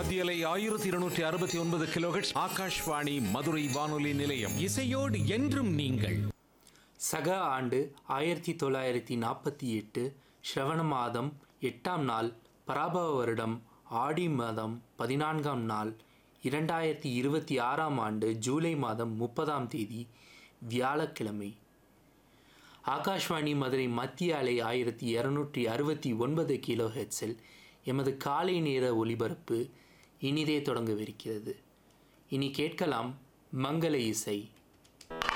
மத்தியலை ஆயிரத்தி இருநூற்றி அறுபத்தி ஒன்பது கிலோஹெட்ஸ் ஆகாஷ்வாணி மதுரை வானொலி நிலையம் இசையோடு என்றும் நீங்கள் சக ஆண்டு ஆயிரத்தி தொள்ளாயிரத்தி நாற்பத்தி எட்டு ஸ்ரவண மாதம் எட்டாம் நாள் பராபவ வருடம் ஆடி மாதம் பதினான்காம் நாள் இரண்டாயிரத்தி இருபத்தி ஆறாம் ஆண்டு ஜூலை மாதம் முப்பதாம் தேதி வியாழக்கிழமை ஆகாஷ்வாணி மதுரை மத்திய அலை ஆயிரத்தி இரநூற்றி அறுபத்தி ஒன்பது கிலோ ஹெட்ஸில் எமது காலை நேர ஒலிபரப்பு இனிதே தொடங்கவிருக்கிறது இனி கேட்கலாம் மங்கள இசை